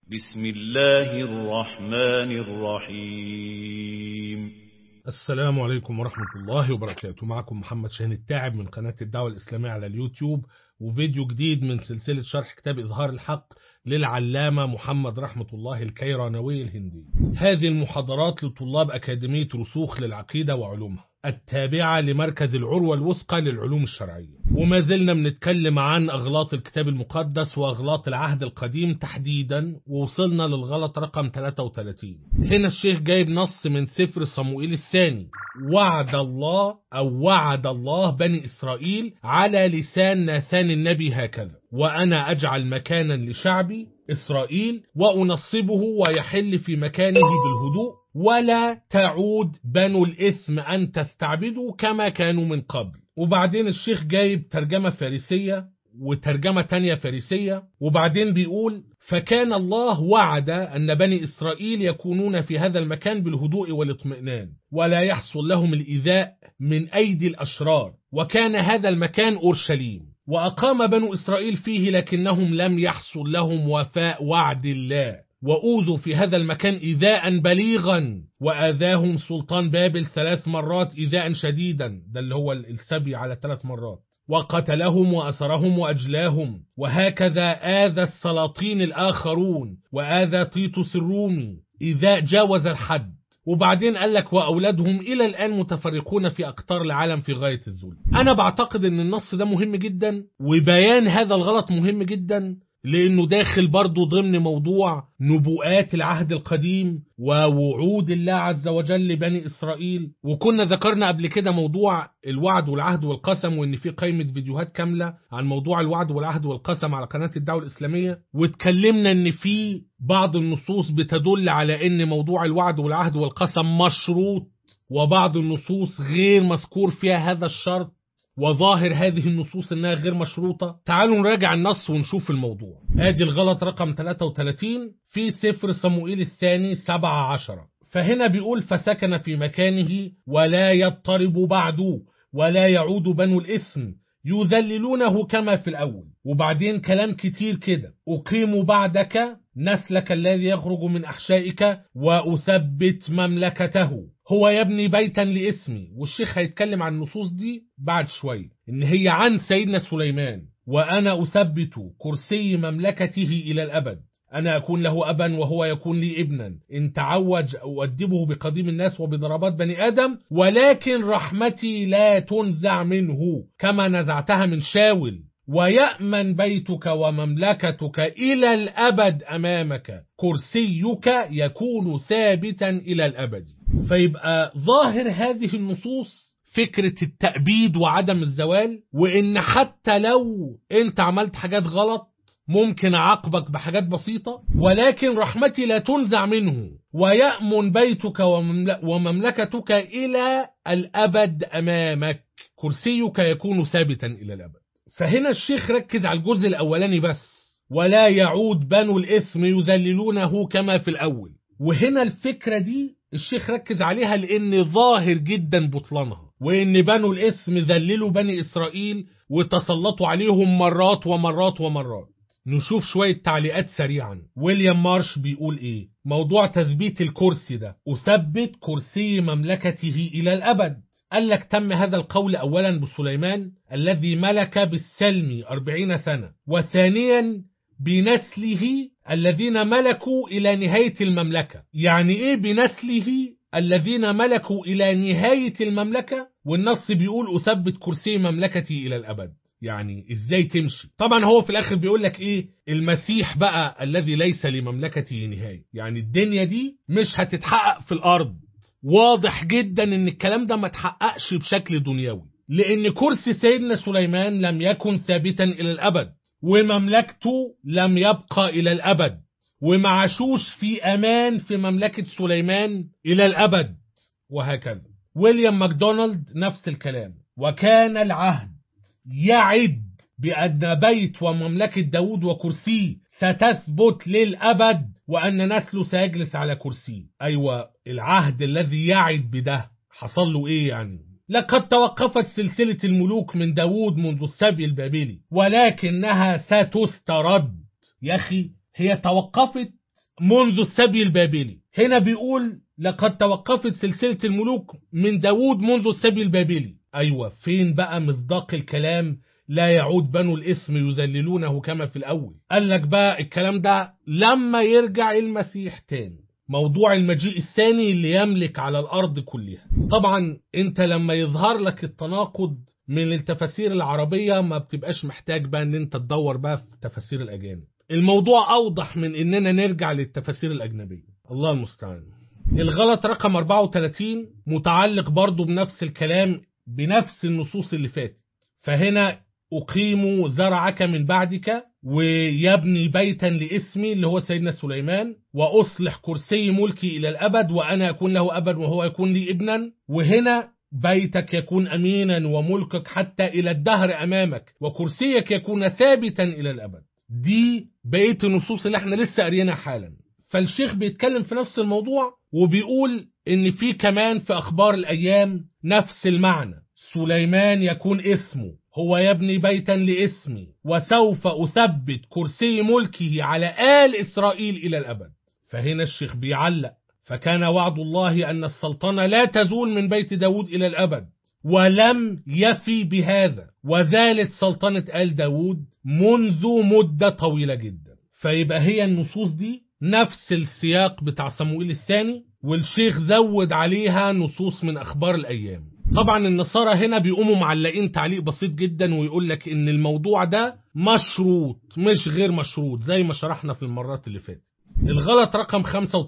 بسم الله الرحمن الرحيم السلام عليكم ورحمة الله وبركاته معكم محمد شاهين التاعب من قناة الدعوة الإسلامية على اليوتيوب وفيديو جديد من سلسلة شرح كتاب إظهار الحق للعلامة محمد رحمة الله الكيرانوي الهندي هذه المحاضرات لطلاب أكاديمية رسوخ للعقيدة وعلومها التابعة لمركز العروة الوثقى للعلوم الشرعية وما زلنا بنتكلم عن أغلاط الكتاب المقدس وأغلاط العهد القديم تحديدا ووصلنا للغلط رقم 33 هنا الشيخ جايب نص من سفر صموئيل الثاني وعد الله أو وعد الله بني إسرائيل على لسان ناثان النبي هكذا وأنا أجعل مكانا لشعبي إسرائيل وأنصبه ويحل في مكانه بالهدوء ولا تعود بنو الإثم أن تستعبدوا كما كانوا من قبل وبعدين الشيخ جايب ترجمة فارسية وترجمة تانية فارسية وبعدين بيقول فكان الله وعد أن بني إسرائيل يكونون في هذا المكان بالهدوء والاطمئنان ولا يحصل لهم الإيذاء من أيدي الأشرار وكان هذا المكان أورشليم وأقام بنو إسرائيل فيه لكنهم لم يحصل لهم وفاء وعد الله وأوذوا في هذا المكان إيذاء بليغا وآذاهم سلطان بابل ثلاث مرات إيذاء شديدا ده اللي هو السبي على ثلاث مرات وقتلهم وأسرهم وأجلاهم وهكذا آذى السلاطين الآخرون وآذى تيتوس الرومي إذا جاوز الحد وبعدين قال لك وأولادهم إلى الآن متفرقون في أقطار العالم في غاية الذل أنا بعتقد أن النص ده مهم جدا وبيان هذا الغلط مهم جدا لأنه داخل برضه ضمن موضوع نبوءات العهد القديم ووعود الله عز وجل لبني إسرائيل وكنا ذكرنا قبل كده موضوع الوعد والعهد والقسم وإن في قائمة فيديوهات كاملة عن موضوع الوعد والعهد والقسم على قناة الدعوة الإسلامية واتكلمنا إن في بعض النصوص بتدل على إن موضوع الوعد والعهد والقسم مشروط وبعض النصوص غير مذكور فيها هذا الشرط وظاهر هذه النصوص انها غير مشروطة تعالوا نراجع النص ونشوف الموضوع ادي الغلط رقم 33 في سفر صموئيل الثاني 17 فهنا بيقول فسكن في مكانه ولا يضطرب بعد ولا يعود بنو الإثم يذللونه كما في الأول وبعدين كلام كتير كده أقيم بعدك نسلك الذي يخرج من أحشائك وأثبت مملكته هو يبني بيتا لاسمي والشيخ هيتكلم عن النصوص دي بعد شوية إن هي عن سيدنا سليمان وأنا أثبت كرسي مملكته إلى الأبد أنا أكون له أبا وهو يكون لي ابنا إن تعوج أؤدبه بقديم الناس وبضربات بني آدم ولكن رحمتي لا تنزع منه كما نزعتها من شاول ويأمن بيتك ومملكتك إلى الأبد أمامك كرسيك يكون ثابتا إلى الأبد فيبقى ظاهر هذه النصوص فكرة التأبيد وعدم الزوال وإن حتى لو أنت عملت حاجات غلط ممكن أعاقبك بحاجات بسيطة ولكن رحمتي لا تنزع منه ويأمن بيتك ومملكتك إلى الأبد أمامك كرسيك يكون ثابتا إلى الأبد فهنا الشيخ ركز على الجزء الأولاني بس ولا يعود بنو الإثم يذللونه كما في الأول وهنا الفكرة دي الشيخ ركز عليها لأن ظاهر جدا بطلانها وإن بنو الإثم ذللوا بني إسرائيل وتسلطوا عليهم مرات ومرات ومرات نشوف شوية تعليقات سريعا ويليام مارش بيقول ايه موضوع تثبيت الكرسي ده أثبت كرسي مملكته إلى الأبد قال لك تم هذا القول أولا بسليمان الذي ملك بالسلم أربعين سنة وثانيا بنسله الذين ملكوا إلى نهاية المملكة يعني إيه بنسله الذين ملكوا إلى نهاية المملكة والنص بيقول أثبت كرسي مملكتي إلى الأبد يعني ازاي تمشي طبعا هو في الاخر بيقول لك ايه المسيح بقى الذي ليس لمملكته نهايه يعني الدنيا دي مش هتتحقق في الارض واضح جدا ان الكلام ده ما اتحققش بشكل دنيوي لان كرسي سيدنا سليمان لم يكن ثابتا الى الابد ومملكته لم يبقى الى الابد ومعاشوش في امان في مملكه سليمان الى الابد وهكذا ويليام ماكدونالد نفس الكلام وكان العهد يعد بأن بيت ومملكة داود وكرسيه ستثبت للأبد وأن نسله سيجلس على كرسيه أيوة العهد الذي يعد بده حصل له إيه يعني لقد توقفت سلسلة الملوك من داود منذ السبي البابلي ولكنها ستسترد يا أخي هي توقفت منذ السبي البابلي هنا بيقول لقد توقفت سلسلة الملوك من داود منذ السبي البابلي أيوة فين بقى مصداق الكلام لا يعود بنو الإثم يذللونه كما في الأول قال لك بقى الكلام ده لما يرجع المسيح تاني موضوع المجيء الثاني اللي يملك على الأرض كلها طبعا انت لما يظهر لك التناقض من التفاسير العربية ما بتبقاش محتاج بقى ان انت تدور بقى في تفاسير الأجانب الموضوع أوضح من اننا نرجع للتفاسير الأجنبية الله المستعان الغلط رقم 34 متعلق برضو بنفس الكلام بنفس النصوص اللي فاتت فهنا أقيم زرعك من بعدك ويبني بيتا لاسمي اللي هو سيدنا سليمان وأصلح كرسي ملكي إلى الأبد وأنا أكون له أبد وهو يكون لي ابنا وهنا بيتك يكون أمينا وملكك حتى إلى الدهر أمامك وكرسيك يكون ثابتا إلى الأبد دي بقية النصوص اللي احنا لسه قاريينها حالا فالشيخ بيتكلم في نفس الموضوع وبيقول ان في كمان في اخبار الايام نفس المعنى سليمان يكون اسمه هو يبني بيتا لاسمي وسوف اثبت كرسي ملكه على ال اسرائيل الى الابد فهنا الشيخ بيعلق فكان وعد الله ان السلطنه لا تزول من بيت داود الى الابد ولم يفي بهذا وزالت سلطنه ال داود منذ مده طويله جدا فيبقى هي النصوص دي نفس السياق بتاع صموئيل الثاني والشيخ زود عليها نصوص من أخبار الأيام طبعا النصارى هنا بيقوموا معلقين تعليق بسيط جدا ويقول لك ان الموضوع ده مشروط مش غير مشروط زي ما شرحنا في المرات اللي فاتت الغلط رقم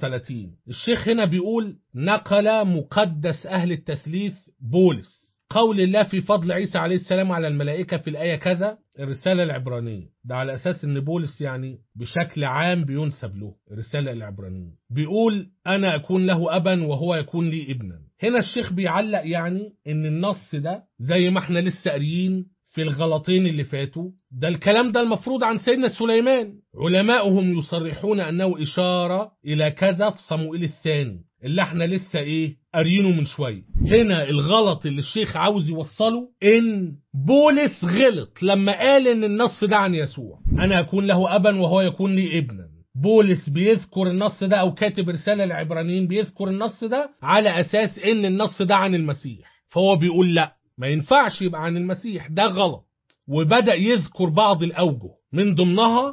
35 الشيخ هنا بيقول نقل مقدس أهل التثليث بولس قول الله في فضل عيسى عليه السلام على الملائكة في الآية كذا الرسالة العبرانية ده على أساس أن بولس يعني بشكل عام بينسب له الرسالة العبرانية بيقول أنا أكون له أبا وهو يكون لي ابنا هنا الشيخ بيعلق يعني أن النص ده زي ما احنا لسه قاريين في الغلطين اللي فاتوا ده الكلام ده المفروض عن سيدنا سليمان علماؤهم يصرحون أنه إشارة إلى كذا في صموئيل الثاني اللي احنا لسه ايه قاريينه من شويه هنا الغلط اللي الشيخ عاوز يوصله ان بولس غلط لما قال ان النص ده عن يسوع انا اكون له ابا وهو يكون لي ابنا بولس بيذكر النص ده او كاتب رساله العبرانيين بيذكر النص ده على اساس ان النص ده عن المسيح فهو بيقول لا ما ينفعش يبقى عن المسيح ده غلط وبدأ يذكر بعض الأوجه من ضمنها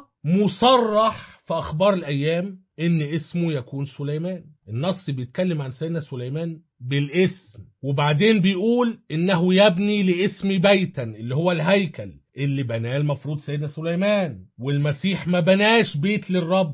مصرح في أخبار الأيام إن اسمه يكون سليمان النص بيتكلم عن سيدنا سليمان بالاسم وبعدين بيقول إنه يبني لاسم بيتا اللي هو الهيكل اللي بناه المفروض سيدنا سليمان والمسيح ما بناش بيت للرب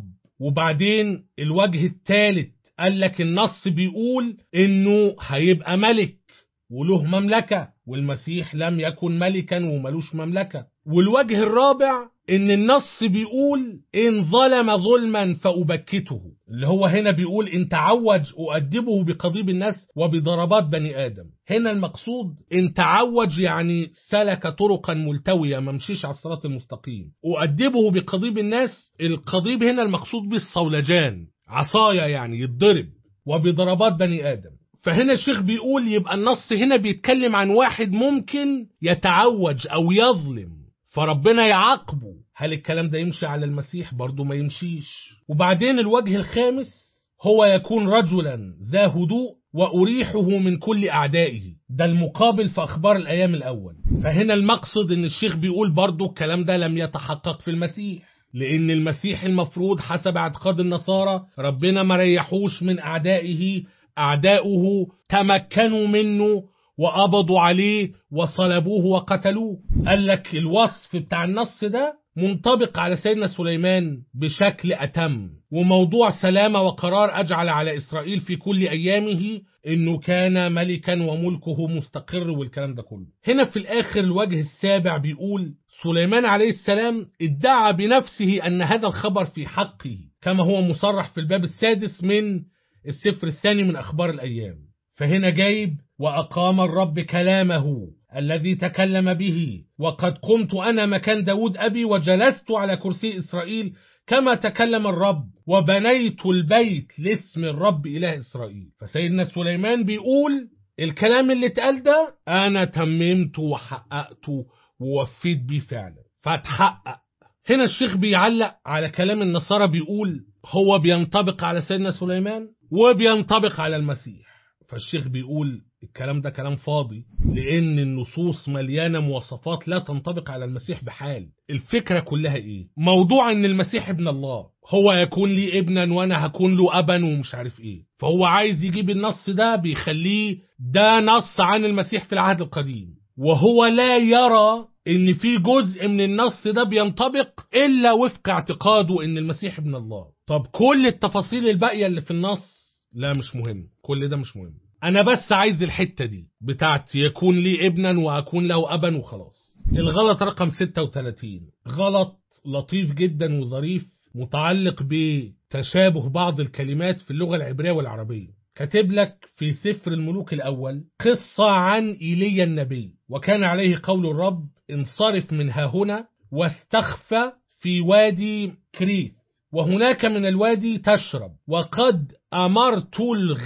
وبعدين الوجه الثالث قال لك النص بيقول إنه هيبقى ملك وله مملكة والمسيح لم يكن ملكا وملوش مملكة والوجه الرابع ان النص بيقول ان ظلم ظلما فأبكته اللي هو هنا بيقول ان تعوج أؤدبه بقضيب الناس وبضربات بني آدم هنا المقصود ان تعوج يعني سلك طرقا ملتوية ما مشيش على الصراط المستقيم أؤدبه بقضيب الناس القضيب هنا المقصود بالصولجان عصاية يعني يتضرب وبضربات بني آدم فهنا الشيخ بيقول يبقى النص هنا بيتكلم عن واحد ممكن يتعوج أو يظلم فربنا يعاقبه هل الكلام ده يمشي على المسيح برضه ما يمشيش وبعدين الوجه الخامس هو يكون رجلا ذا هدوء وأريحه من كل أعدائه ده المقابل في أخبار الأيام الأول فهنا المقصد أن الشيخ بيقول برضه الكلام ده لم يتحقق في المسيح لأن المسيح المفروض حسب اعتقاد النصارى ربنا ما ريحوش من أعدائه أعداؤه تمكنوا منه وقبضوا عليه وصلبوه وقتلوه قال لك الوصف بتاع النص ده منطبق على سيدنا سليمان بشكل أتم وموضوع سلامة وقرار أجعل على إسرائيل في كل أيامه إنه كان ملكا وملكه مستقر والكلام ده كله هنا في الآخر الوجه السابع بيقول سليمان عليه السلام ادعى بنفسه أن هذا الخبر في حقه كما هو مصرح في الباب السادس من السفر الثاني من أخبار الأيام فهنا جايب وأقام الرب كلامه الذي تكلم به وقد قمت أنا مكان داود أبي وجلست على كرسي إسرائيل كما تكلم الرب وبنيت البيت لاسم الرب إله إسرائيل فسيدنا سليمان بيقول الكلام اللي اتقال ده أنا تممته وحققته ووفيت بيه فعلا فاتحقق هنا الشيخ بيعلق على كلام النصارى بيقول هو بينطبق على سيدنا سليمان وبينطبق على المسيح فالشيخ بيقول الكلام ده كلام فاضي لأن النصوص مليانة مواصفات لا تنطبق على المسيح بحال الفكرة كلها إيه؟ موضوع إن المسيح ابن الله هو يكون لي ابنا وأنا هكون له أبا ومش عارف إيه فهو عايز يجيب النص ده بيخليه ده نص عن المسيح في العهد القديم وهو لا يرى ان في جزء من النص ده بينطبق الا وفق اعتقاده ان المسيح ابن الله طب كل التفاصيل الباقيه اللي في النص لا مش مهم كل ده مش مهم انا بس عايز الحته دي بتاعت يكون لي ابنا واكون له ابا وخلاص الغلط رقم 36 غلط لطيف جدا وظريف متعلق بتشابه بعض الكلمات في اللغه العبريه والعربيه كاتب لك في سفر الملوك الأول قصة عن إيليا النبي وكان عليه قول الرب انصرف من ها هنا واستخفى في وادي كريث وهناك من الوادي تشرب وقد أمرت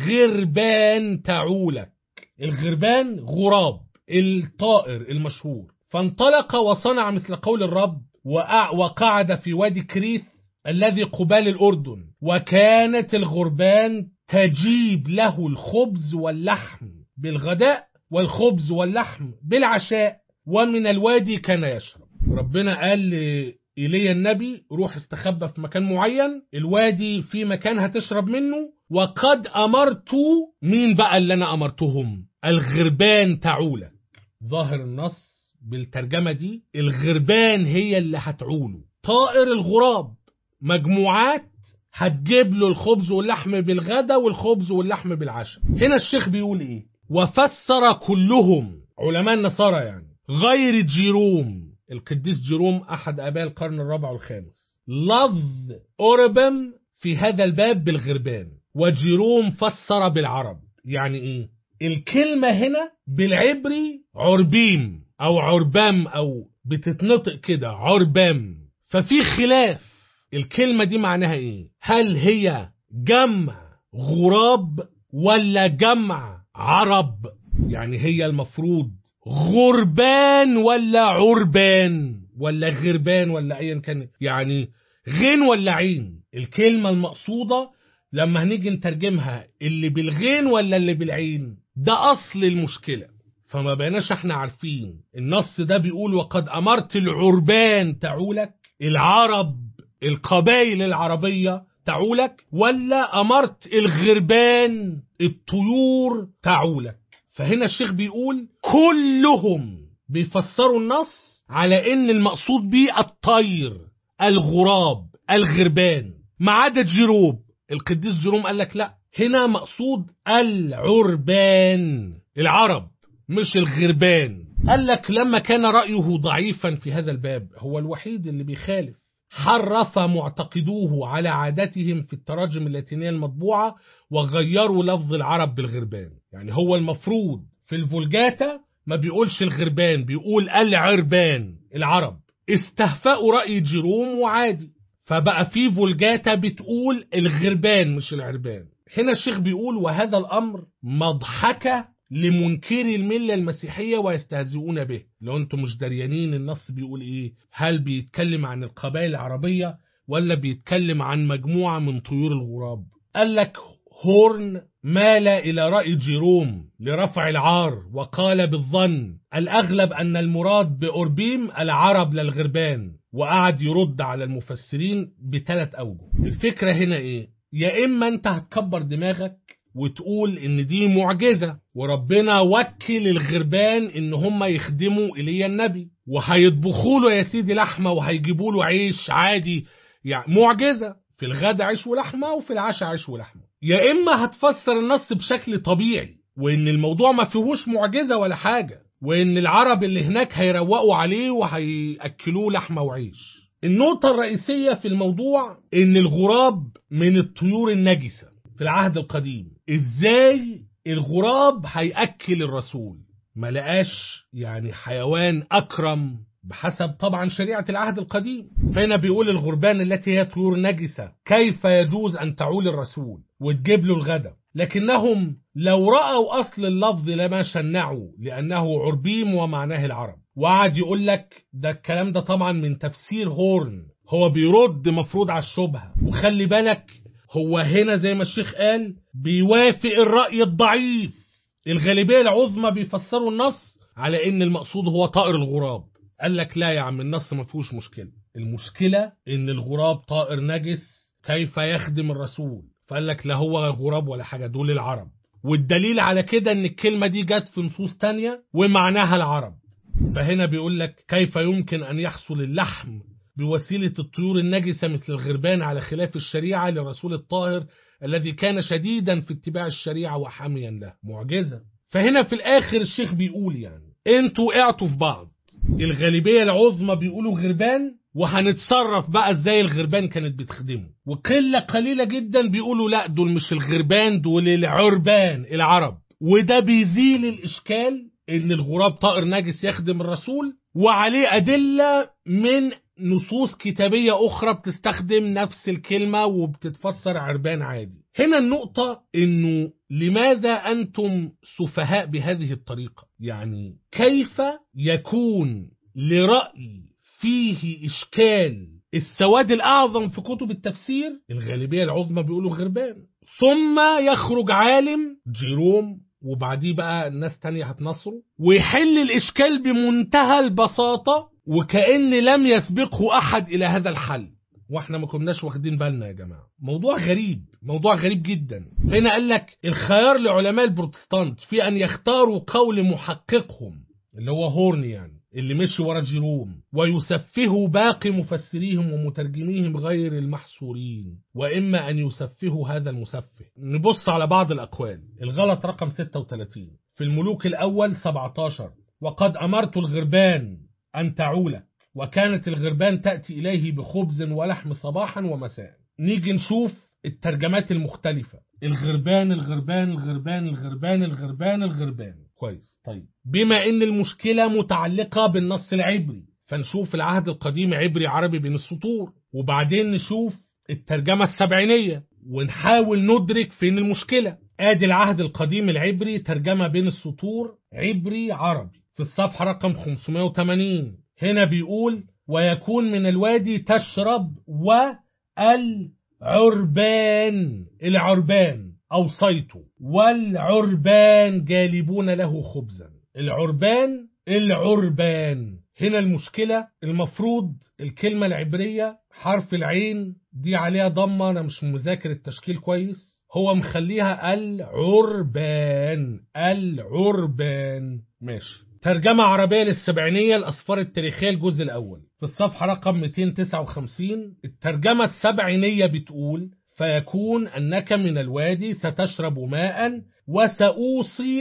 الغربان تعولك الغربان غراب الطائر المشهور فانطلق وصنع مثل قول الرب وقعد في وادي كريث الذي قبال الأردن وكانت الغربان تجيب له الخبز واللحم بالغداء والخبز واللحم بالعشاء ومن الوادي كان يشرب ربنا قال إيليا النبي روح استخبى في مكان معين الوادي في مكان هتشرب منه وقد أمرت مين بقى اللي أنا أمرتهم الغربان تعولك ظاهر النص بالترجمة دي الغربان هي اللي هتعوله طائر الغراب مجموعات هتجيب له الخبز واللحم بالغدا والخبز واللحم بالعشاء هنا الشيخ بيقول ايه وفسر كلهم علماء النصارى يعني غير جيروم القديس جيروم احد اباء القرن الرابع والخامس لفظ اوربم في هذا الباب بالغربان وجيروم فسر بالعرب يعني ايه الكلمة هنا بالعبري عربيم او عربام او بتتنطق كده عربام ففي خلاف الكلمة دي معناها ايه هل هي جمع غراب ولا جمع عرب يعني هي المفروض غربان ولا عربان ولا غربان ولا ايا كان يعني غين ولا عين الكلمة المقصودة لما هنيجي نترجمها اللي بالغين ولا اللي بالعين ده اصل المشكلة فما بقيناش احنا عارفين النص ده بيقول وقد امرت العربان تعولك العرب القبائل العربية تعولك ولا أمرت الغربان الطيور تعولك فهنا الشيخ بيقول كلهم بيفسروا النص على ان المقصود بيه الطير الغراب الغربان ما عدا جيروب القديس جيروم قال لك لا هنا مقصود العربان العرب مش الغربان قال لك لما كان رأيه ضعيفا في هذا الباب هو الوحيد اللي بيخالف حرف معتقدوه على عاداتهم في التراجم اللاتينية المطبوعة وغيروا لفظ العرب بالغربان يعني هو المفروض في الفولجاتا ما بيقولش الغربان بيقول العربان العرب استهفأوا رأي جيروم وعادي فبقى في فولجاتا بتقول الغربان مش العربان هنا الشيخ بيقول وهذا الأمر مضحكة لمنكري الملة المسيحية ويستهزئون به لو انتم مش دريانين النص بيقول ايه هل بيتكلم عن القبائل العربية ولا بيتكلم عن مجموعة من طيور الغراب قال لك هورن مال إلى رأي جيروم لرفع العار وقال بالظن الأغلب أن المراد بأوربيم العرب للغربان وقعد يرد على المفسرين بثلاث أوجه الفكرة هنا إيه يا إما أنت هتكبر دماغك وتقول ان دي معجزة وربنا وكل الغربان ان هم يخدموا ايليا النبي وهيطبخوا له يا سيدي لحمة وهيجيبوا له عيش عادي يعني معجزة في الغدا عيش ولحمة وفي العشاء عيش ولحمة يا اما هتفسر النص بشكل طبيعي وان الموضوع ما فيهوش معجزة ولا حاجة وان العرب اللي هناك هيروقوا عليه وهيأكلوه لحمة وعيش النقطة الرئيسية في الموضوع ان الغراب من الطيور النجسة في العهد القديم ازاي الغراب هيأكل الرسول ما لقاش يعني حيوان أكرم بحسب طبعا شريعة العهد القديم فهنا بيقول الغربان التي هي طيور نجسة كيف يجوز أن تعول الرسول وتجيب له الغداء لكنهم لو رأوا أصل اللفظ لما شنعوا لأنه عربيم ومعناه العرب وقعد يقول لك ده الكلام ده طبعا من تفسير هورن هو بيرد مفروض على الشبهة وخلي بالك هو هنا زي ما الشيخ قال بيوافق الرأي الضعيف الغالبية العظمى بيفسروا النص على ان المقصود هو طائر الغراب قال لك لا يا عم النص ما فيهوش مشكلة المشكلة ان الغراب طائر نجس كيف يخدم الرسول فقال لك لا هو غراب ولا حاجة دول العرب والدليل على كده ان الكلمة دي جت في نصوص تانية ومعناها العرب فهنا بيقول لك كيف يمكن ان يحصل اللحم بوسيلة الطيور النجسة مثل الغربان على خلاف الشريعة لرسول الطاهر الذي كان شديدا في اتباع الشريعة وحاميا له معجزة فهنا في الآخر الشيخ بيقول يعني انتوا وقعتوا في بعض الغالبية العظمى بيقولوا غربان وهنتصرف بقى ازاي الغربان كانت بتخدمه وقلة قليلة جدا بيقولوا لا دول مش الغربان دول العربان العرب وده بيزيل الإشكال ان الغراب طائر نجس يخدم الرسول وعليه أدلة من نصوص كتابية أخرى بتستخدم نفس الكلمة وبتتفسر عربان عادي هنا النقطة إنه لماذا أنتم سفهاء بهذه الطريقة يعني كيف يكون لرأي فيه إشكال السواد الأعظم في كتب التفسير الغالبية العظمى بيقولوا غربان ثم يخرج عالم جيروم وبعديه بقى الناس تانية هتنصره ويحل الإشكال بمنتهى البساطة وكأن لم يسبقه أحد إلى هذا الحل واحنا ما كناش واخدين بالنا يا جماعة موضوع غريب موضوع غريب جدا هنا قال لك الخيار لعلماء البروتستانت في أن يختاروا قول محققهم اللي هو هورن يعني اللي مشي ورا جيروم ويسفهوا باقي مفسريهم ومترجميهم غير المحصورين وإما أن يسفهوا هذا المسفه نبص على بعض الأقوال الغلط رقم 36 في الملوك الأول 17 وقد أمرت الغربان أن تعول وكانت الغربان تأتي إليه بخبز ولحم صباحا ومساء نيجي نشوف الترجمات المختلفة الغربان الغربان الغربان الغربان الغربان الغربان كويس طيب بما ان المشكلة متعلقة بالنص العبري فنشوف العهد القديم عبري عربي بين السطور وبعدين نشوف الترجمة السبعينية ونحاول ندرك فين المشكلة ادي العهد القديم العبري ترجمة بين السطور عبري عربي في الصفحة رقم 580 هنا بيقول ويكون من الوادي تشرب والعربان العربان أوصيته والعربان جالبون له خبزا العربان العربان هنا المشكلة المفروض الكلمة العبرية حرف العين دي عليها ضمة أنا مش مذاكر التشكيل كويس هو مخليها العربان العربان ماشي ترجمة عربية للسبعينية الأسفار التاريخية الجزء الأول في الصفحة رقم 259 الترجمة السبعينية بتقول فيكون أنك من الوادي ستشرب ماء وسأوصي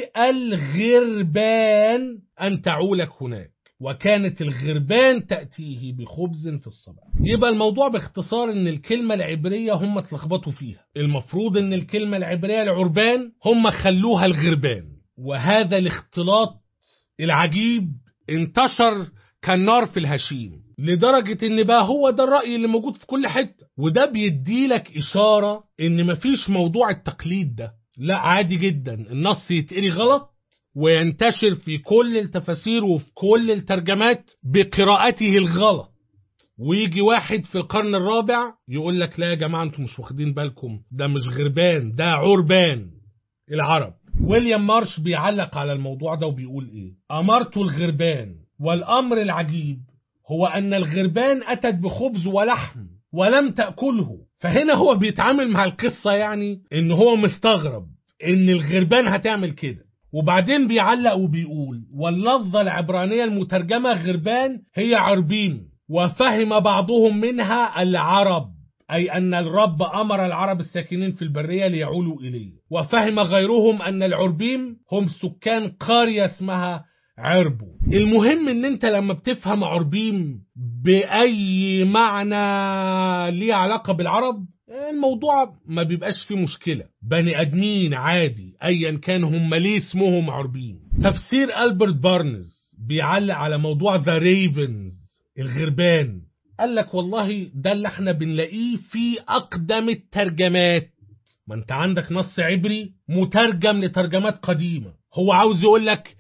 الغربان أن تعولك هناك وكانت الغربان تأتيه بخبز في الصباح يبقى الموضوع باختصار ان الكلمة العبرية هم اتلخبطوا فيها المفروض ان الكلمة العبرية العربان هم خلوها الغربان وهذا الاختلاط العجيب انتشر كالنار في الهشيم لدرجة ان بقى هو ده الرأي اللي موجود في كل حتة وده بيديلك اشارة ان مفيش موضوع التقليد ده لا عادي جدا النص يتقري غلط وينتشر في كل التفاسير وفي كل الترجمات بقراءته الغلط ويجي واحد في القرن الرابع يقول لك لا يا جماعة انتم مش واخدين بالكم ده مش غربان ده عربان العرب ويليام مارش بيعلق على الموضوع ده وبيقول ايه امرت الغربان والامر العجيب هو ان الغربان اتت بخبز ولحم ولم تاكله فهنا هو بيتعامل مع القصه يعني ان هو مستغرب ان الغربان هتعمل كده وبعدين بيعلق وبيقول واللفظة العبرانية المترجمة غربان هي عربين وفهم بعضهم منها العرب أي أن الرب أمر العرب الساكنين في البرية ليعولوا إليه وفهم غيرهم أن العربيم هم سكان قرية اسمها عربو المهم ان انت لما بتفهم عربيم بأي معنى ليه علاقة بالعرب الموضوع ما بيبقاش فيه مشكلة بني أدمين عادي أيا كان هم ليه اسمهم عربين تفسير ألبرت بارنز بيعلق على موضوع ذا ريفنز الغربان قال لك والله ده اللي احنا بنلاقيه في أقدم الترجمات ما انت عندك نص عبري مترجم لترجمات قديمة هو عاوز يقول لك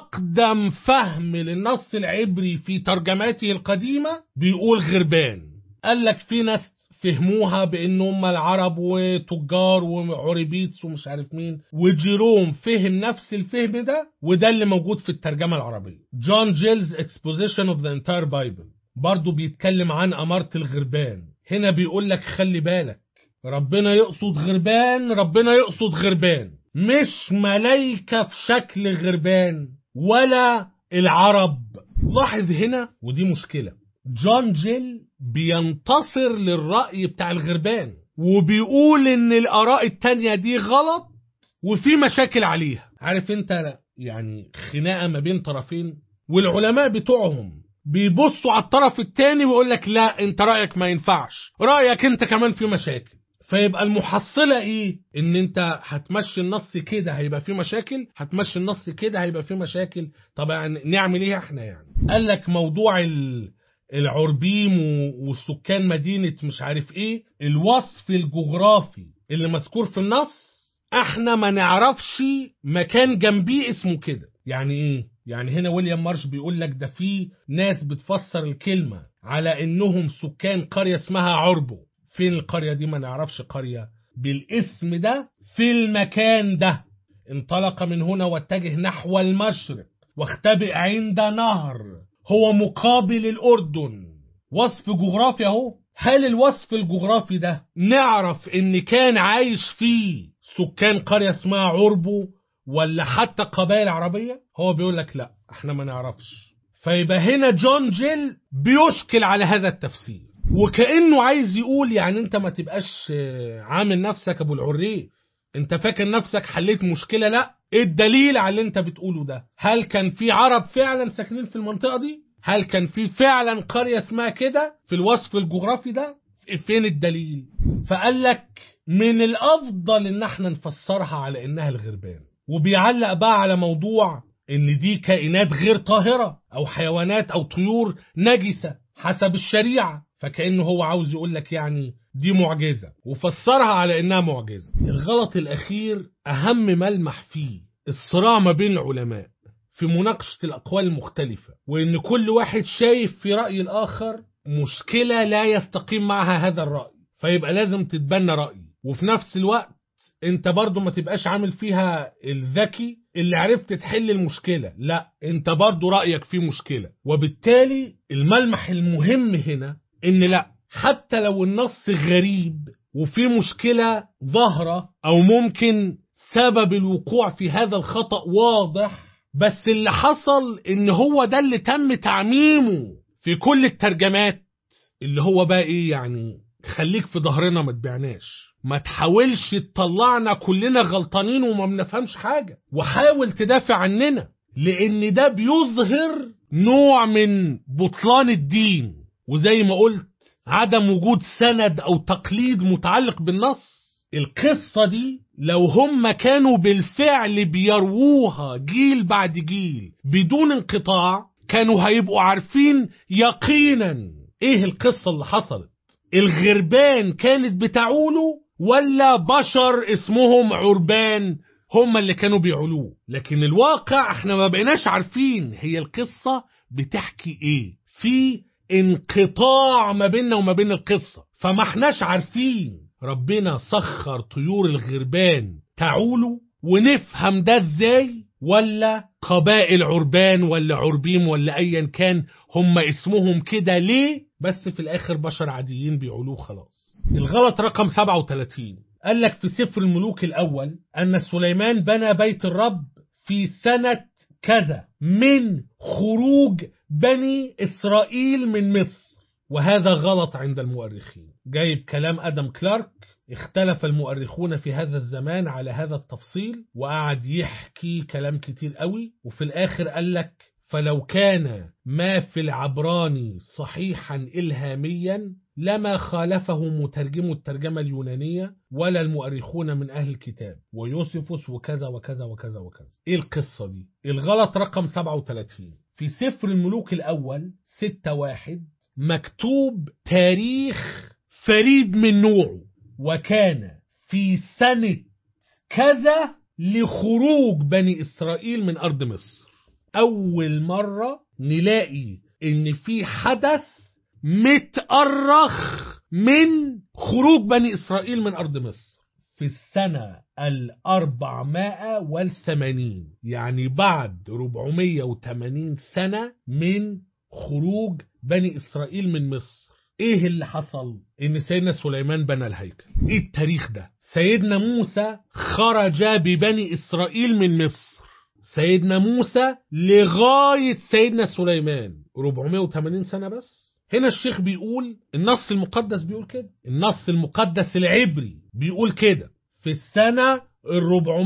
أقدم فهم للنص العبري في ترجماته القديمة بيقول غربان قال لك في ناس فهموها بان هم العرب وتجار وعربيتس ومش عارف مين وجيروم فهم نفس الفهم ده وده اللي موجود في الترجمه العربيه جون جيلز exposition of the entire bible برضه بيتكلم عن اماره الغربان هنا بيقول لك خلي بالك ربنا يقصد غربان ربنا يقصد غربان مش ملايكه في شكل غربان ولا العرب لاحظ هنا ودي مشكله جون جيل بينتصر للرأي بتاع الغربان وبيقول ان الآراء التانية دي غلط وفي مشاكل عليها عارف انت يعني خناقة ما بين طرفين والعلماء بتوعهم بيبصوا على الطرف التاني ويقول لك لا انت رأيك ما ينفعش رأيك انت كمان في مشاكل فيبقى المحصلة ايه ان انت هتمشي النص كده هيبقى في مشاكل هتمشي النص كده هيبقى في مشاكل طب يعني نعمل ايه احنا يعني قال لك موضوع ال... العربيم وسكان مدينة مش عارف ايه الوصف الجغرافي اللي مذكور في النص احنا ما نعرفش مكان جنبيه اسمه كده يعني ايه يعني هنا ويليام مارش بيقول لك ده في ناس بتفسر الكلمة على انهم سكان قرية اسمها عربو فين القرية دي ما نعرفش قرية بالاسم ده في المكان ده انطلق من هنا واتجه نحو المشرق واختبئ عند نهر هو مقابل الأردن وصف جغرافي اهو هل الوصف الجغرافي ده نعرف ان كان عايش فيه سكان قرية اسمها عربو ولا حتى قبائل عربية هو بيقول لك لا احنا ما نعرفش فيبقى هنا جون جيل بيشكل على هذا التفسير وكأنه عايز يقول يعني انت ما تبقاش عامل نفسك ابو العريف انت فاكر نفسك حليت مشكلة لا ايه الدليل على اللي انت بتقوله ده هل كان في عرب فعلا ساكنين في المنطقة دي هل كان في فعلا قرية اسمها كده في الوصف الجغرافي ده فين الدليل فقال لك من الافضل ان احنا نفسرها على انها الغربان وبيعلق بقى على موضوع ان دي كائنات غير طاهرة او حيوانات او طيور نجسة حسب الشريعة فكأنه هو عاوز يقول لك يعني دي معجزة وفسرها على انها معجزة الغلط الاخير اهم ملمح فيه الصراع ما بين العلماء في مناقشة الأقوال المختلفة وإن كل واحد شايف في رأي الآخر مشكلة لا يستقيم معها هذا الرأي فيبقى لازم تتبنى رأي وفي نفس الوقت انت برضو ما تبقاش عامل فيها الذكي اللي عرفت تحل المشكلة لا انت برضو رأيك فيه مشكلة وبالتالي الملمح المهم هنا ان لا حتى لو النص غريب وفي مشكلة ظاهرة او ممكن سبب الوقوع في هذا الخطأ واضح بس اللي حصل ان هو ده اللي تم تعميمه في كل الترجمات اللي هو بقى ايه يعني خليك في ظهرنا ما تبيعناش ما تحاولش تطلعنا كلنا غلطانين وما بنفهمش حاجة وحاول تدافع عننا لان ده بيظهر نوع من بطلان الدين وزي ما قلت عدم وجود سند او تقليد متعلق بالنص القصة دي لو هم كانوا بالفعل بيرووها جيل بعد جيل بدون انقطاع كانوا هيبقوا عارفين يقينا ايه القصة اللي حصلت الغربان كانت بتعوله ولا بشر اسمهم عربان هم اللي كانوا بيعولوه لكن الواقع احنا ما بقيناش عارفين هي القصة بتحكي ايه في انقطاع ما بيننا وما بين القصة فما احناش عارفين ربنا سخر طيور الغربان تعوله ونفهم ده ازاي ولا قبائل عربان ولا عربيم ولا ايا كان هم اسمهم كده ليه بس في الاخر بشر عاديين بيعولوه خلاص الغلط رقم 37 قال لك في سفر الملوك الاول ان سليمان بنى بيت الرب في سنة كذا من خروج بني اسرائيل من مصر وهذا غلط عند المؤرخين جايب كلام ادم كلارك اختلف المؤرخون في هذا الزمان على هذا التفصيل وقعد يحكي كلام كتير قوي وفي الاخر قال لك فلو كان ما في العبراني صحيحا إلهاميا لما خالفه مترجم الترجمة اليونانية ولا المؤرخون من أهل الكتاب ويوسفوس وكذا وكذا وكذا وكذا إيه القصة دي؟ الغلط رقم 37 في سفر الملوك الأول 6 واحد مكتوب تاريخ فريد من نوعه وكان في سنة كذا لخروج بني إسرائيل من أرض مصر أول مرة نلاقي إن في حدث متأرخ من خروج بني إسرائيل من أرض مصر في السنة الأربعمائة والثمانين يعني بعد 480 سنة من خروج بني إسرائيل من مصر ايه اللي حصل ان سيدنا سليمان بنى الهيكل ايه التاريخ ده سيدنا موسى خرج ببني اسرائيل من مصر سيدنا موسى لغاية سيدنا سليمان 480 سنة بس هنا الشيخ بيقول النص المقدس بيقول كده النص المقدس العبري بيقول كده في السنة ال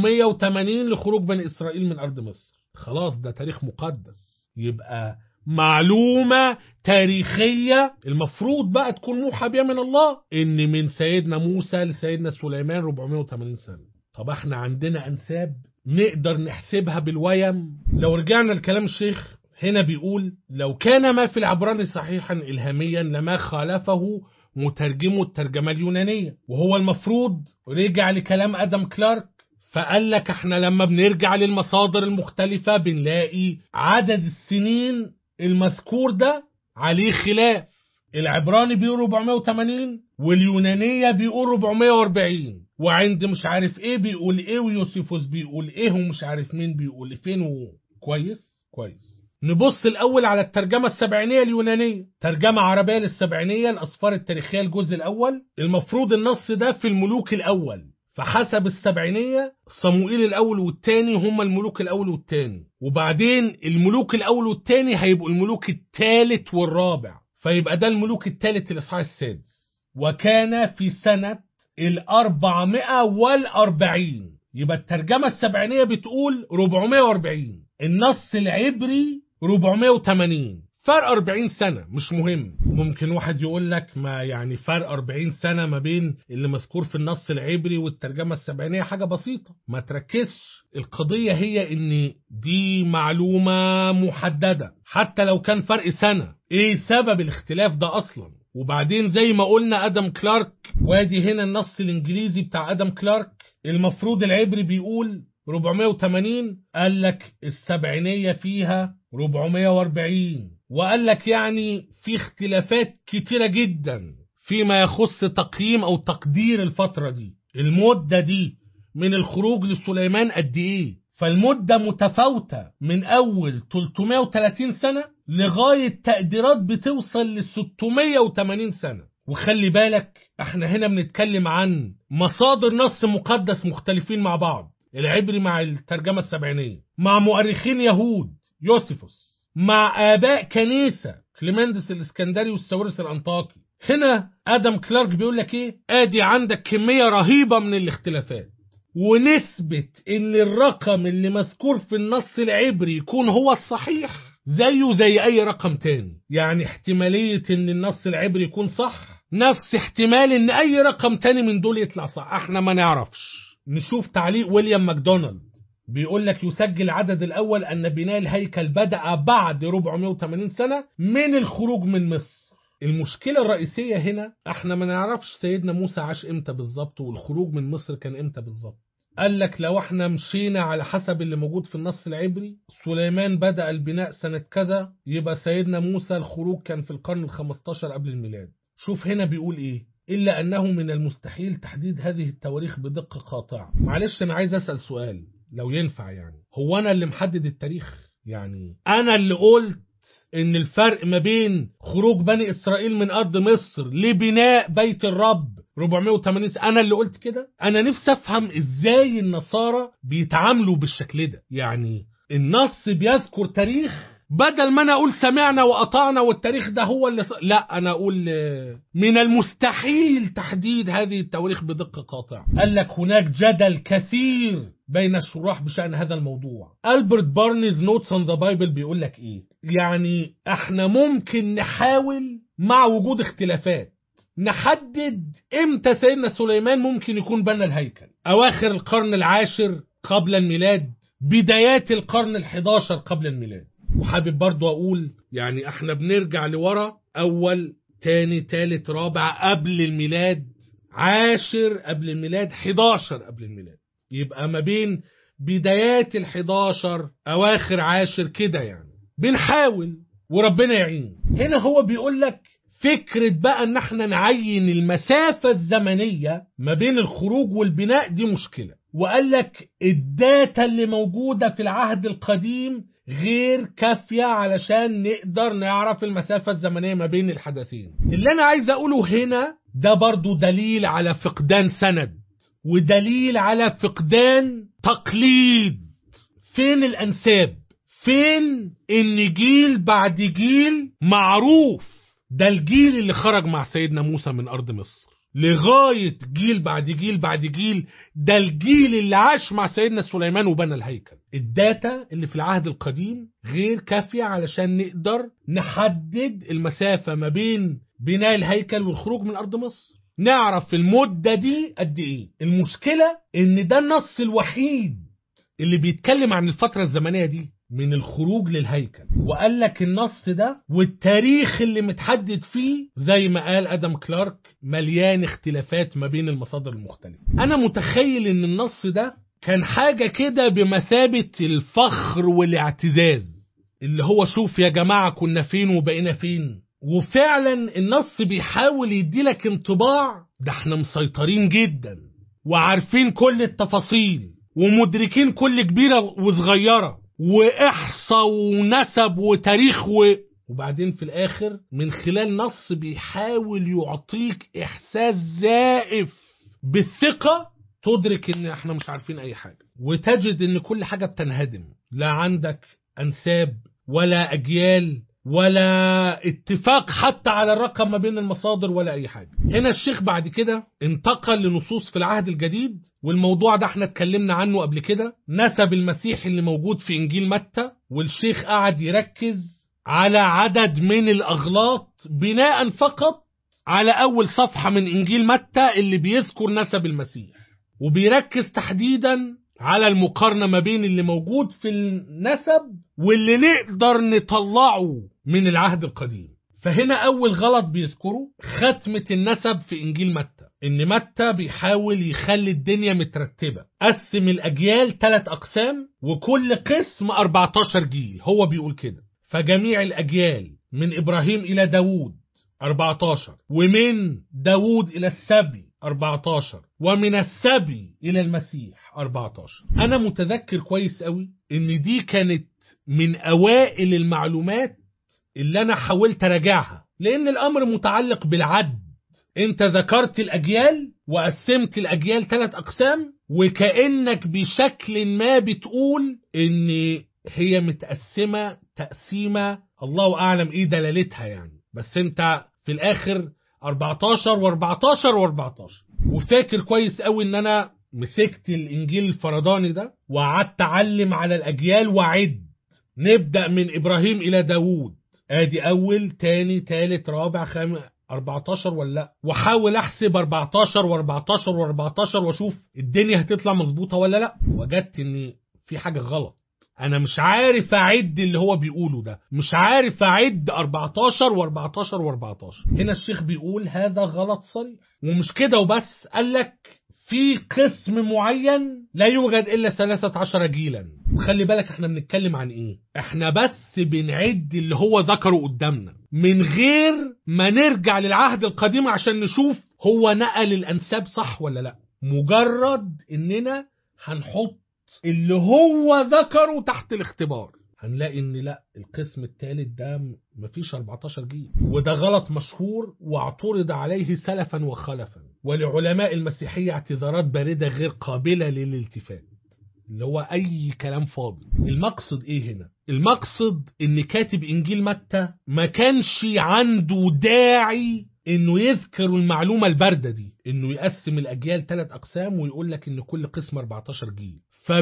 480 لخروج بني إسرائيل من أرض مصر خلاص ده تاريخ مقدس يبقى معلومة تاريخية المفروض بقى تكون موحى بها من الله ان من سيدنا موسى لسيدنا سليمان 480 سنة طب احنا عندنا انساب نقدر نحسبها بالويم لو رجعنا لكلام الشيخ هنا بيقول لو كان ما في العبراني صحيحا إلهاميا لما خالفه مترجمه الترجمة اليونانية وهو المفروض رجع لكلام أدم كلارك فقال لك احنا لما بنرجع للمصادر المختلفة بنلاقي عدد السنين المذكور ده عليه خلاف العبراني بيقول 480 واليونانية بيقول 440 وعند مش عارف ايه بيقول ايه ويوسيفوس بيقول ايه ومش عارف مين بيقول فين و... كويس كويس نبص الأول على الترجمة السبعينية اليونانية ترجمة عربية للسبعينية الأسفار التاريخية الجزء الأول المفروض النص ده في الملوك الأول فحسب السبعينية صموئيل الأول والتاني هم الملوك الأول والتاني وبعدين الملوك الأول والتاني هيبقوا الملوك التالت والرابع فيبقى ده الملوك التالت الإصحاح السادس وكان في سنة الأربعمائة والأربعين يبقى الترجمة السبعينية بتقول 440 النص العبري 480 فرق 40 سنة مش مهم ممكن واحد يقول لك ما يعني فرق 40 سنة ما بين اللي مذكور في النص العبري والترجمة السبعينية حاجة بسيطة ما تركزش القضية هي ان دي معلومة محددة حتى لو كان فرق سنة ايه سبب الاختلاف ده اصلا وبعدين زي ما قلنا ادم كلارك وادي هنا النص الانجليزي بتاع ادم كلارك المفروض العبري بيقول 480 قال لك السبعينية فيها 440 وقال لك يعني في اختلافات كتيرة جدا فيما يخص تقييم أو تقدير الفترة دي المدة دي من الخروج لسليمان قد إيه فالمدة متفاوتة من أول 330 سنة لغاية تقديرات بتوصل ل 680 سنة وخلي بالك احنا هنا بنتكلم عن مصادر نص مقدس مختلفين مع بعض العبري مع الترجمة السبعينية مع مؤرخين يهود يوسفوس مع آباء كنيسة كليمندس الإسكندري والساورس الأنطاكي هنا آدم كلارك بيقول لك إيه آدي عندك كمية رهيبة من الاختلافات ونثبت إن الرقم اللي مذكور في النص العبري يكون هو الصحيح زيه زي أي رقم تاني يعني احتمالية إن النص العبري يكون صح نفس احتمال إن أي رقم تاني من دول يطلع صح احنا ما نعرفش نشوف تعليق ويليام ماكدونالد بيقول لك يسجل العدد الأول أن بناء الهيكل بدأ بعد 480 سنة من الخروج من مصر المشكلة الرئيسية هنا احنا ما نعرفش سيدنا موسى عاش امتى بالظبط والخروج من مصر كان امتى بالظبط قال لك لو احنا مشينا على حسب اللي موجود في النص العبري سليمان بدأ البناء سنة كذا يبقى سيدنا موسى الخروج كان في القرن ال15 قبل الميلاد شوف هنا بيقول ايه إلا أنه من المستحيل تحديد هذه التواريخ بدقة قاطعة معلش أنا عايز أسأل سؤال لو ينفع يعني هو أنا اللي محدد التاريخ يعني أنا اللي قلت إن الفرق ما بين خروج بني إسرائيل من أرض مصر لبناء بيت الرب 480 سنة أنا اللي قلت كده أنا نفسي أفهم إزاي النصارى بيتعاملوا بالشكل ده يعني النص بيذكر تاريخ بدل ما انا اقول سمعنا واطعنا والتاريخ ده هو اللي ص... لا انا اقول من المستحيل تحديد هذه التواريخ بدقه قاطعه قال لك هناك جدل كثير بين الشراح بشان هذا الموضوع البرت بارنيز نوتس اون ذا بايبل بيقول لك ايه يعني احنا ممكن نحاول مع وجود اختلافات نحدد امتى سيدنا سليمان ممكن يكون بنى الهيكل اواخر القرن العاشر قبل الميلاد بدايات القرن الحداشر قبل الميلاد وحابب برضو أقول يعني احنا بنرجع لورا أول تاني تالت رابع قبل الميلاد عاشر قبل الميلاد 11 قبل الميلاد يبقى ما بين بدايات ال11 أواخر عاشر كده يعني بنحاول وربنا يعين هنا هو بيقول لك فكرة بقى ان احنا نعين المسافة الزمنية ما بين الخروج والبناء دي مشكلة وقال لك الداتا اللي موجودة في العهد القديم غير كافية علشان نقدر نعرف المسافة الزمنية ما بين الحدثين اللي انا عايز اقوله هنا ده برضو دليل على فقدان سند ودليل على فقدان تقليد فين الانساب فين ان جيل بعد جيل معروف ده الجيل اللي خرج مع سيدنا موسى من ارض مصر لغاية جيل بعد جيل بعد جيل ده الجيل اللي عاش مع سيدنا سليمان وبنى الهيكل الداتا اللي في العهد القديم غير كافية علشان نقدر نحدد المسافة ما بين بناء الهيكل والخروج من أرض مصر نعرف المدة دي قد إيه المشكلة إن ده النص الوحيد اللي بيتكلم عن الفترة الزمنية دي من الخروج للهيكل وقال لك النص ده والتاريخ اللي متحدد فيه زي ما قال ادم كلارك مليان اختلافات ما بين المصادر المختلفة انا متخيل ان النص ده كان حاجة كده بمثابة الفخر والاعتزاز اللي هو شوف يا جماعة كنا فين وبقينا فين وفعلا النص بيحاول يديلك انطباع ده احنا مسيطرين جدا وعارفين كل التفاصيل ومدركين كل كبيرة وصغيرة وإحصى ونسب وتاريخ و... وبعدين في الآخر من خلال نص بيحاول يعطيك إحساس زائف بالثقة تدرك إن إحنا مش عارفين أي حاجة وتجد إن كل حاجة بتنهدم لا عندك أنساب ولا أجيال ولا اتفاق حتى على الرقم ما بين المصادر ولا اي حاجه هنا الشيخ بعد كده انتقل لنصوص في العهد الجديد والموضوع ده احنا اتكلمنا عنه قبل كده نسب المسيح اللي موجود في انجيل متى والشيخ قعد يركز على عدد من الاغلاط بناء فقط على اول صفحه من انجيل متى اللي بيذكر نسب المسيح وبيركز تحديدا على المقارنة ما بين اللي موجود في النسب واللي نقدر نطلعه من العهد القديم فهنا أول غلط بيذكره ختمة النسب في إنجيل متى إن متى بيحاول يخلي الدنيا مترتبة قسم الأجيال ثلاث أقسام وكل قسم 14 جيل هو بيقول كده فجميع الأجيال من إبراهيم إلى داوود 14 ومن داوود إلى السبي 14 ومن السبي إلى المسيح 14 أنا متذكر كويس قوي إن دي كانت من أوائل المعلومات اللي أنا حاولت أراجعها لأن الأمر متعلق بالعد أنت ذكرت الأجيال وقسمت الأجيال ثلاث أقسام وكأنك بشكل ما بتقول إن هي متقسمة تقسيمة الله أعلم إيه دلالتها يعني بس أنت في الآخر 14 و14 و14 وفاكر كويس قوي ان انا مسكت الانجيل الفرداني ده وقعدت اعلم على الاجيال واعد نبدا من ابراهيم الى داوود ادي اول تاني تالت رابع خامس 14 ولا لا واحاول احسب 14 و14 و14 واشوف الدنيا هتطلع مظبوطه ولا لا وجدت ان في حاجه غلط انا مش عارف اعد اللي هو بيقوله ده مش عارف اعد 14 و14 و14 هنا الشيخ بيقول هذا غلط صريح ومش كده وبس قال لك في قسم معين لا يوجد الا 13 جيلا وخلي بالك احنا بنتكلم عن ايه احنا بس بنعد اللي هو ذكره قدامنا من غير ما نرجع للعهد القديم عشان نشوف هو نقل الانساب صح ولا لا مجرد اننا هنحط اللي هو ذكره تحت الاختبار هنلاقي ان لا القسم الثالث ده مفيش 14 جيل وده غلط مشهور واعترض عليه سلفا وخلفا ولعلماء المسيحية اعتذارات باردة غير قابلة للالتفات اللي هو اي كلام فاضي المقصد ايه هنا المقصد ان كاتب انجيل متى ما كانش عنده داعي انه يذكر المعلومة الباردة دي انه يقسم الاجيال ثلاث اقسام ويقول لك ان كل قسم 14 جيل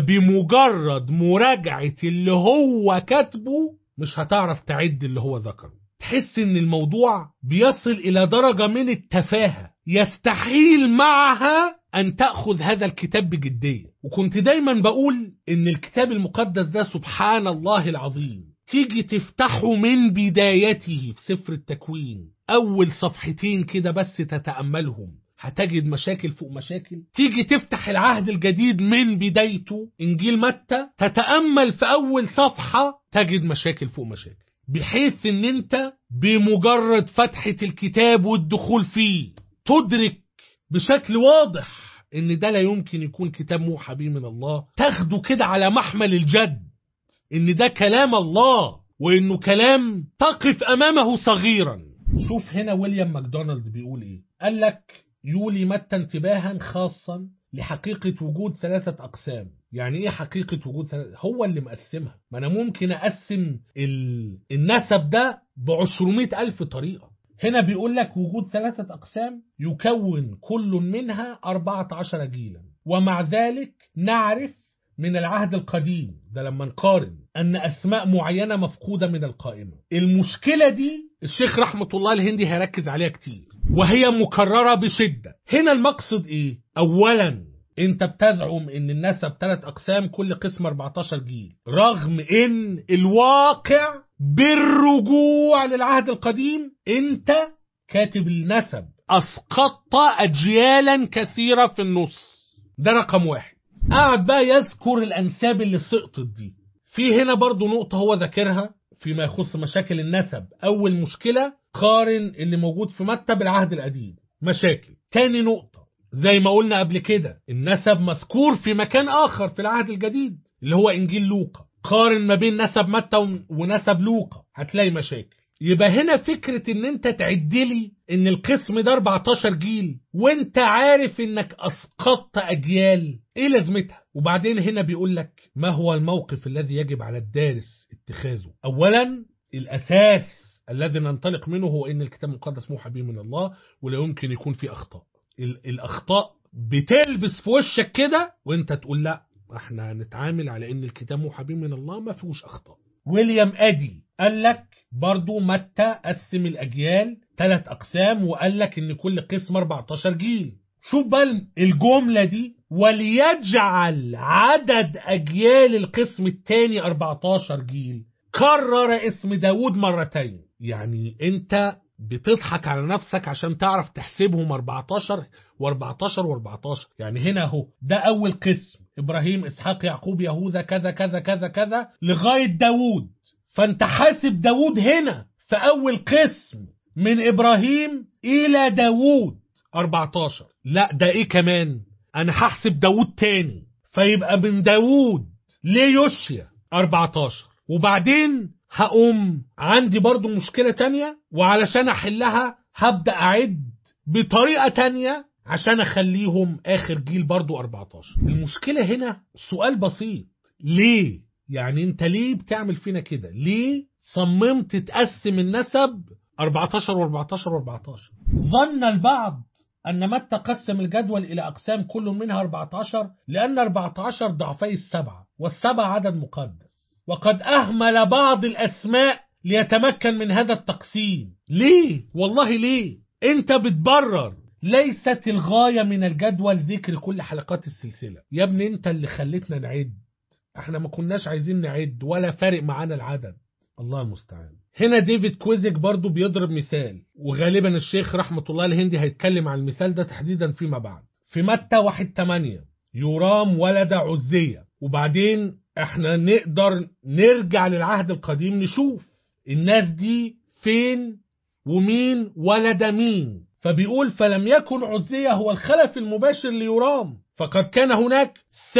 فبمجرد مراجعة اللي هو كاتبه مش هتعرف تعد اللي هو ذكره تحس ان الموضوع بيصل الى درجة من التفاهة يستحيل معها ان تأخذ هذا الكتاب بجدية وكنت دايما بقول ان الكتاب المقدس ده سبحان الله العظيم تيجي تفتحه من بدايته في سفر التكوين اول صفحتين كده بس تتأملهم هتجد مشاكل فوق مشاكل تيجي تفتح العهد الجديد من بدايته انجيل متى تتامل في اول صفحه تجد مشاكل فوق مشاكل بحيث ان انت بمجرد فتحة الكتاب والدخول فيه تدرك بشكل واضح ان ده لا يمكن يكون كتاب موحى به من الله تاخده كده على محمل الجد ان ده كلام الله وانه كلام تقف امامه صغيرا شوف هنا ويليام ماكدونالد بيقول ايه قال لك يولي متى انتباها خاصا لحقيقة وجود ثلاثة أقسام يعني إيه حقيقة وجود ثلاثة هو اللي مقسمها ما أنا ممكن أقسم ال... النسب ده بعشرمائة ألف طريقة هنا بيقول لك وجود ثلاثة أقسام يكون كل منها أربعة عشر جيلا ومع ذلك نعرف من العهد القديم ده لما نقارن أن أسماء معينة مفقودة من القائمة المشكلة دي الشيخ رحمة الله الهندي هيركز عليها كتير وهي مكررة بشدة هنا المقصد إيه؟ أولا انت بتزعم ان النسب ثلاث اقسام كل قسم 14 جيل رغم ان الواقع بالرجوع للعهد القديم انت كاتب النسب اسقطت اجيالا كثيرة في النص ده رقم واحد قعد بقى يذكر الانساب اللي سقطت دي في هنا برضو نقطة هو ذاكرها فيما يخص مشاكل النسب اول مشكلة قارن اللي موجود في متى بالعهد القديم مشاكل تاني نقطة زي ما قلنا قبل كده النسب مذكور في مكان آخر في العهد الجديد اللي هو إنجيل لوقا قارن ما بين نسب متى ونسب لوقا هتلاقي مشاكل يبقى هنا فكرة ان انت تعدلي ان القسم ده 14 جيل وانت عارف انك اسقطت اجيال ايه لازمتها وبعدين هنا بيقول لك ما هو الموقف الذي يجب على الدارس اتخاذه اولا الاساس الذي ننطلق منه هو ان الكتاب المقدس موحى به من الله ولا يمكن يكون فيه اخطاء الاخطاء بتلبس في وشك كده وانت تقول لا احنا هنتعامل على ان الكتاب موحى به من الله ما فيهوش اخطاء ويليام ادي قال لك برضو متى قسم الاجيال ثلاث اقسام وقال لك ان كل قسم 14 جيل شوف بقى الجملة دي وليجعل عدد أجيال القسم الثاني 14 جيل كرر اسم داود مرتين يعني انت بتضحك على نفسك عشان تعرف تحسبهم 14 و14 و14 يعني هنا اهو ده اول قسم ابراهيم اسحاق يعقوب يهوذا كذا كذا كذا كذا لغايه داوود فانت حاسب داوود هنا في اول قسم من ابراهيم الى داوود 14 لا ده ايه كمان انا هحسب داوود تاني فيبقى من داوود ليوشيا 14 وبعدين هقوم عندي برضو مشكلة تانية وعلشان أحلها هبدأ أعد بطريقة تانية عشان أخليهم آخر جيل برضو 14 المشكلة هنا سؤال بسيط ليه؟ يعني أنت ليه بتعمل فينا كده؟ ليه صممت تقسم النسب 14 و14 و14 ظن البعض أن متى قسم الجدول إلى أقسام كل منها 14 لأن 14 ضعفي السبعة والسبعة عدد مقدس وقد أهمل بعض الأسماء ليتمكن من هذا التقسيم ليه؟ والله ليه؟ أنت بتبرر ليست الغاية من الجدول ذكر كل حلقات السلسلة يا ابني أنت اللي خلتنا نعد احنا ما كناش عايزين نعد ولا فارق معانا العدد الله المستعان هنا ديفيد كويزك برضو بيضرب مثال وغالبا الشيخ رحمة الله الهندي هيتكلم عن المثال ده تحديدا فيما بعد في متى واحد تمانية يرام ولد عزية وبعدين احنا نقدر نرجع للعهد القديم نشوف الناس دي فين ومين ولد مين فبيقول فلم يكن عزية هو الخلف المباشر ليرام فقد كان هناك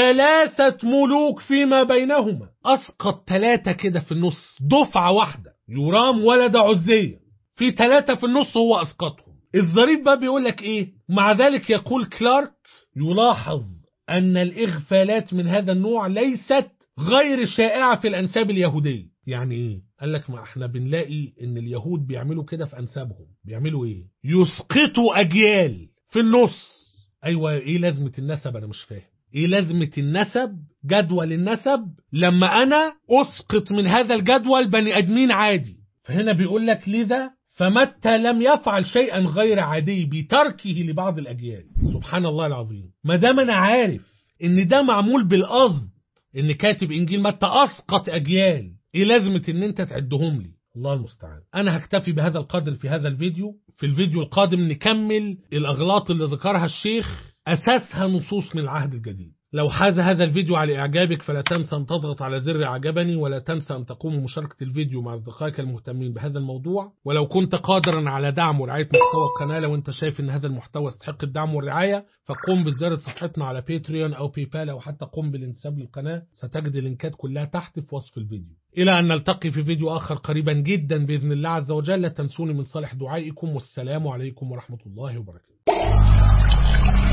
ثلاثة ملوك فيما بينهما أسقط ثلاثة كده في النص دفعة واحدة يرام ولد عزية في ثلاثة في النص هو أسقطهم الظريف بقى بيقول لك إيه مع ذلك يقول كلارك يلاحظ أن الإغفالات من هذا النوع ليست غير شائعة في الأنساب اليهودية يعني إيه؟ قال لك ما احنا بنلاقي ان اليهود بيعملوا كده في أنسابهم بيعملوا إيه؟ يسقطوا أجيال في النص أيوة إيه لازمة النسب أنا مش فاهم إيه لازمة النسب جدول النسب لما أنا أسقط من هذا الجدول بني أدمين عادي فهنا بيقول لك لذا فمتى لم يفعل شيئا غير عادي بتركه لبعض الأجيال سبحان الله العظيم ما دام أنا عارف إن ده معمول بالقصد إن كاتب إنجيل متى أسقط أجيال إيه لازمة إن أنت تعدهم لي الله المستعان أنا هكتفي بهذا القدر في هذا الفيديو في الفيديو القادم نكمل الأغلاط اللي ذكرها الشيخ أساسها نصوص من العهد الجديد لو حاز هذا الفيديو على إعجابك فلا تنسى أن تضغط على زر إعجبني ولا تنسى أن تقوم بمشاركة الفيديو مع أصدقائك المهتمين بهذا الموضوع ولو كنت قادرا على دعم ورعاية محتوى القناة لو أنت شايف أن هذا المحتوى يستحق الدعم والرعاية فقم بزيارة صفحتنا على باتريون أو باي بال أو حتى قم بالانتساب للقناة ستجد اللينكات كلها تحت في وصف الفيديو إلى أن نلتقي في فيديو آخر قريبا جدا بإذن الله عز وجل لا تنسوني من صالح دعائكم والسلام عليكم ورحمة الله وبركاته